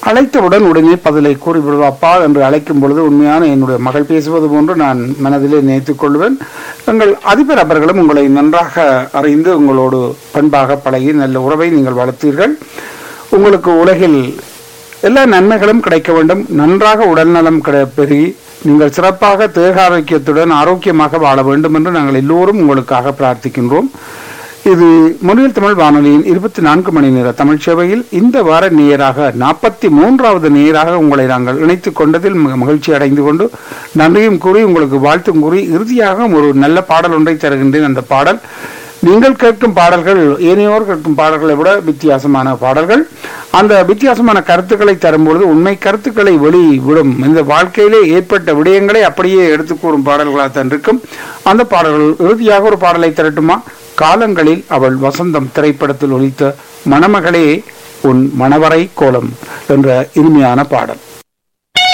அழைத்தவுடன் உடனே பதிலை கூறிவிடுவோம் அப்பா என்று அழைக்கும் பொழுது உண்மையான என்னுடைய மகள் பேசுவது போன்று நான் மனதிலே நினைத்துக் கொள்வேன் எங்கள் அதிபர் அவர்களும் உங்களை நன்றாக அறிந்து உங்களோடு பண்பாக பழகி நல்ல உறவை நீங்கள் வளர்த்தீர்கள் உங்களுக்கு உலகில் எல்லா நன்மைகளும் கிடைக்க வேண்டும் நன்றாக உடல்நலம் கிடை பெருகி நீங்கள் சிறப்பாக தேக ஆரோக்கியத்துடன் ஆரோக்கியமாக வாழ வேண்டும் என்று நாங்கள் எல்லோரும் உங்களுக்காக பிரார்த்திக்கின்றோம் இது முன்னில் தமிழ் வானொலியின் இருபத்தி நான்கு மணி நேர தமிழ் சேவையில் இந்த வார நேராக நாற்பத்தி மூன்றாவது நேராக உங்களை நாங்கள் இணைத்துக் கொண்டதில் மிக மகிழ்ச்சி அடைந்து கொண்டு நன்றியும் கூறி உங்களுக்கு வாழ்த்தும் கூறி இறுதியாக ஒரு நல்ல பாடல் ஒன்றை தருகின்றேன் அந்த பாடல் நீங்கள் கேட்கும் பாடல்கள் ஏனையோர் கேட்கும் பாடல்களை விட வித்தியாசமான பாடல்கள் அந்த வித்தியாசமான கருத்துக்களை தரும்பொழுது உண்மை கருத்துக்களை வெளிவிடும் இந்த வாழ்க்கையிலே ஏற்பட்ட விடயங்களை அப்படியே எடுத்து கூறும் பாடல்களாக தான் இருக்கும் அந்த பாடல்கள் இறுதியாக ஒரு பாடலை திரட்டுமா காலங்களில் அவள் வசந்தம் திரைப்படத்தில் ஒலித்த மணமகளே உன் மணவரை கோலம் என்ற இனிமையான பாடல்